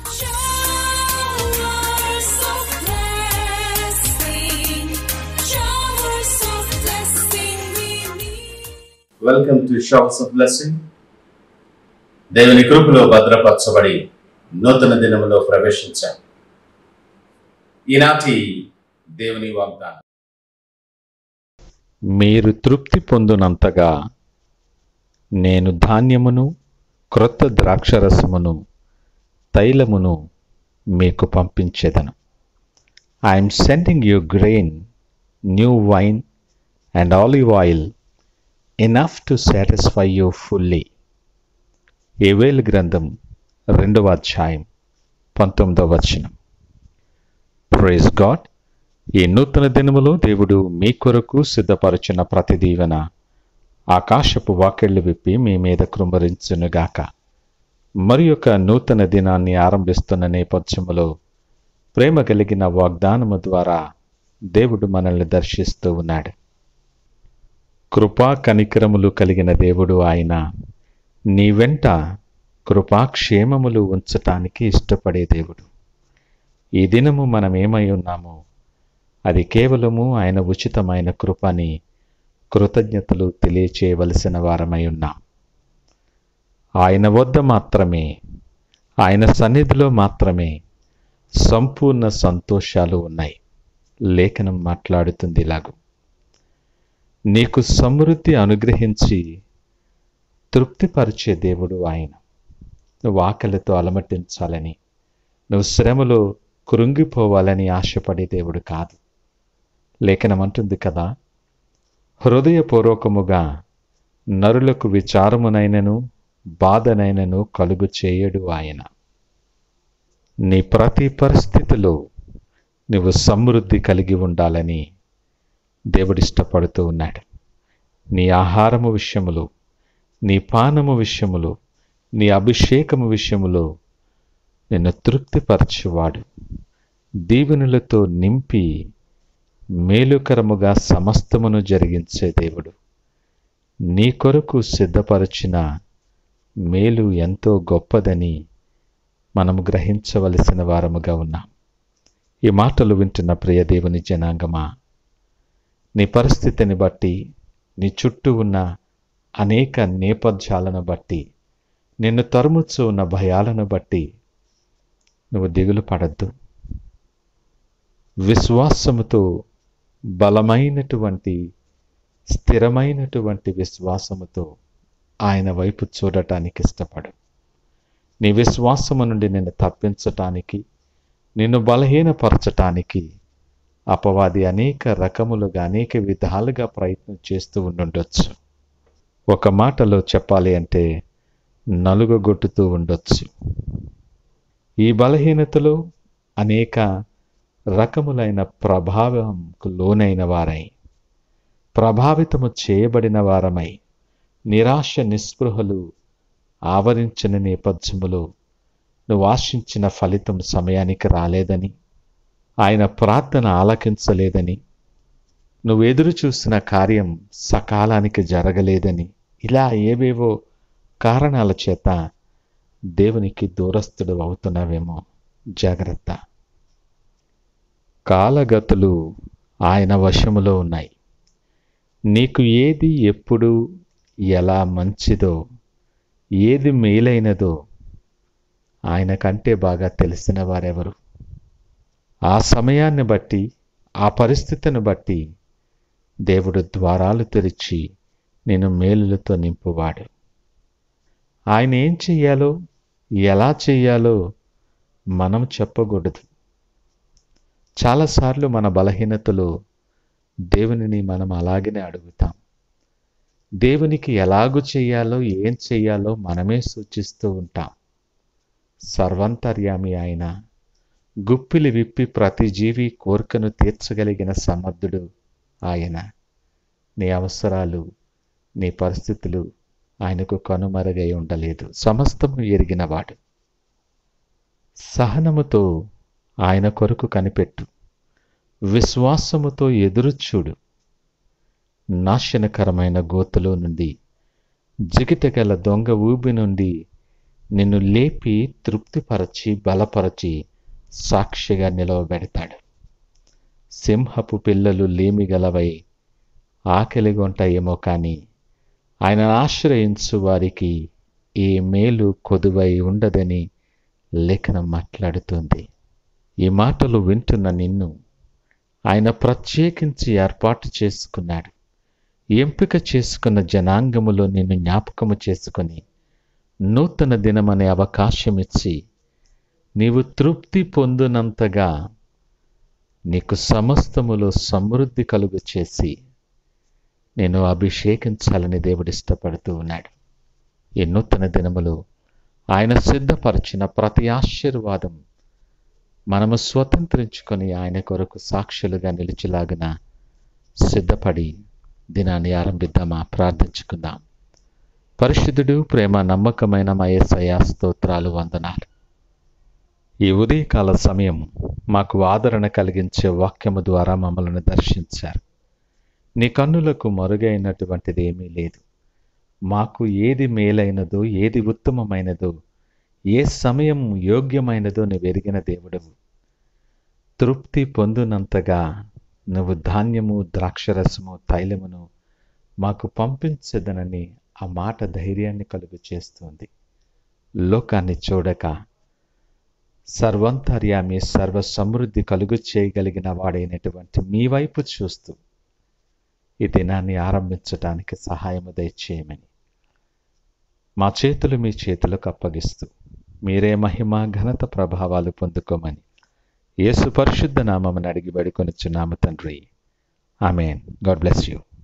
Showers of blessing, showers of blessing we need. Welcome to showers of blessing దేవుని కృపలో భద్రపరచబడి నూతన దినములో ప్రవేశించాం ఈనాటి దేవుని వాగ్దానం మీరు తృప్తి పొందునంతగా నేను ధాన్యమును క్రొత్త ద్రాక్షరసమును తైలమును మీకు పంపించేదను I'm sending you grain new wine and olive oil enough to satisfy you fully ఏవేలు గ్రంథం రెండవ అధ్యాయం పంతొమ్మిదవ వచనం ప్రైజ్ గాడ్ ఈ నూతన దినములో దేవుడు మీ కొరకు సిద్ధపరచిన ప్రతి దీవెన ఆకాశపు వాకెళ్ళు విప్పి మీ మీద కృంభరించునుగాక మరి యొక్క నూతన దినాన్ని ఆరంభిస్తున్న నేపథ్యములో ప్రేమ కలిగిన వాగ్దానము ద్వారా దేవుడు మనల్ని దర్శిస్తూ ఉన్నాడు కృపా కనికరములు కలిగిన దేవుడు ఆయన నీ వెంట కృపాక్షేమములు ఉంచటానికి ఇష్టపడే దేవుడు ఈ దినము మనం ఏమై ఉన్నామో అది కేవలము ఆయన ఉచితమైన కృపని కృతజ్ఞతలు తెలియచేయవలసిన వారమై ఉన్నాం ఆయన వద్ద మాత్రమే ఆయన సన్నిధిలో మాత్రమే సంపూర్ణ సంతోషాలు ఉన్నాయి లేఖనం మాట్లాడుతుంది ఇలాగు నీకు సమృద్ధి అనుగ్రహించి తృప్తిపరిచే దేవుడు ఆయన నువ్వు ఆకలితో అలమటించాలని నువ్వు శ్రమలో కృంగిపోవాలని ఆశపడే దేవుడు కాదు లేఖనం అంటుంది కదా హృదయపూర్వకముగా నరులకు విచారమునైనను బాధనైనను కలుగు చేయడు ఆయన నీ ప్రతి పరిస్థితిలో నువ్వు సమృద్ధి కలిగి ఉండాలని దేవుడిష్టపడుతూ ఉన్నాడు నీ ఆహారము విషయములో నీ పానము విషయములో నీ అభిషేకము విషయములో నిన్ను తృప్తిపరచువాడు దీవెనులతో నింపి మేలుకరముగా సమస్తమును జరిగించే దేవుడు నీ కొరకు సిద్ధపరచిన మేలు ఎంతో గొప్పదని మనము గ్రహించవలసిన వారముగా ఉన్నాం ఈ మాటలు వింటున్న ప్రియ దేవుని జనాంగమా నీ పరిస్థితిని బట్టి నీ చుట్టూ ఉన్న అనేక నేపథ్యాలను బట్టి నిన్ను తరుముచ్చు ఉన్న భయాలను బట్టి నువ్వు దిగులు పడద్దు విశ్వాసముతో బలమైనటువంటి స్థిరమైనటువంటి విశ్వాసముతో ఆయన వైపు చూడటానికి ఇష్టపడు నీ విశ్వాసము నుండి నిన్ను తప్పించటానికి నిన్ను బలహీనపరచటానికి అపవాది అనేక రకములుగా అనేక విధాలుగా ప్రయత్నం చేస్తూ ఉండుండొచ్చు ఒక మాటలో చెప్పాలి అంటే నలుగగొట్టుతూ ఉండొచ్చు ఈ బలహీనతలో అనేక రకములైన ప్రభావంకు లోనైన వారై ప్రభావితము చేయబడిన వారమై నిరాశ నిస్పృహలు ఆవరించిన నేపథ్యములో నువ్వు ఆశించిన ఫలితం సమయానికి రాలేదని ఆయన ప్రార్థన ఆలకించలేదని నువ్వు ఎదురు చూసిన కార్యం సకాలానికి జరగలేదని ఇలా ఏవేవో కారణాల చేత దేవునికి దూరస్తుడు అవుతున్నావేమో జాగ్రత్త కాలగతులు ఆయన వశములో ఉన్నాయి నీకు ఏది ఎప్పుడు ఎలా మంచిదో ఏది మేలైనదో ఆయన కంటే బాగా తెలిసిన వారెవరు ఆ సమయాన్ని బట్టి ఆ పరిస్థితిని బట్టి దేవుడు ద్వారాలు తెరిచి నేను మేలులతో నింపువాడు ఆయన ఏం చెయ్యాలో ఎలా చెయ్యాలో మనం చెప్పకూడదు చాలాసార్లు మన బలహీనతలో దేవునిని మనం అలాగనే అడుగుతాం దేవునికి ఎలాగు చెయ్యాలో ఏం చెయ్యాలో మనమే సూచిస్తూ ఉంటాం సర్వంతర్యామి ఆయన గుప్పిలి విప్పి ప్రతి జీవి కోరికను తీర్చగలిగిన సమర్థుడు ఆయన నీ అవసరాలు నీ పరిస్థితులు ఆయనకు కనుమరుగై ఉండలేదు సమస్తము ఎరిగినవాడు సహనముతో ఆయన కొరకు కనిపెట్టు విశ్వాసముతో ఎదురుచూడు నాశనకరమైన గోతులో నుండి జిగిటగల దొంగ ఊబి నుండి నిన్ను లేపి తృప్తిపరచి బలపరచి సాక్షిగా నిలవబెడతాడు సింహపు పిల్లలు లేమిగలవై ఆకలిగొంటాయేమో కానీ ఆయనను ఆశ్రయించు వారికి ఏ మేలు కొదువై ఉండదని లేఖనం మాట్లాడుతుంది ఈ మాటలు వింటున్న నిన్ను ఆయన ప్రత్యేకించి ఏర్పాటు చేసుకున్నాడు ఎంపిక చేసుకున్న జనాంగములో నిన్ను జ్ఞాపకము చేసుకొని నూతన దినమనే అవకాశం ఇచ్చి నీవు తృప్తి పొందినంతగా నీకు సమస్తములో సమృద్ధి కలుగు చేసి నేను అభిషేకించాలని దేవుడు ఇష్టపడుతూ ఉన్నాడు ఈ నూతన దినములు ఆయన సిద్ధపరిచిన ప్రతి ఆశీర్వాదం మనము స్వతంత్రించుకొని ఆయన కొరకు సాక్షులుగా నిలిచిలాగున సిద్ధపడి దినాన్ని ఆరంభిద్దామా ప్రార్థించుకుందాం పరిశుద్ధుడు ప్రేమ నమ్మకమైన మా యేసయ్య స్తోత్రాలు వందనాలు ఈ ఉదయకాల సమయం మాకు ఆదరణ కలిగించే వాక్యము ద్వారా మమ్మల్ని దర్శించారు నీ కన్నులకు మరుగైనటువంటిది ఏమీ లేదు మాకు ఏది మేలైనదో ఏది ఉత్తమమైనదో ఏ సమయం యోగ్యమైనదో నువ్వు ఎరిగిన దేవుడవు తృప్తి పొందునంతగా నువ్వు ధాన్యము ద్రాక్షరసము తైలమును మాకు పంపించదనని ఆ మాట ధైర్యాన్ని కలుగు చేస్తుంది లోకాన్ని చూడక సర్వంతర్యామి సర్వ సమృద్ధి కలుగు చేయగలిగిన వాడైనటువంటి మీ వైపు చూస్తూ ఈ దినాన్ని ఆరంభించడానికి సహాయము దయచేయమని మా చేతులు మీ చేతులకు అప్పగిస్తూ మీరే మహిమ ఘనత ప్రభావాలు పొందుకోమని యేసు పరిశుద్ధ నామమును అడిగి బడికొనిచ్చున్నాము తండ్రి ఆమెన్ గాడ్ బ్లెస్ యూ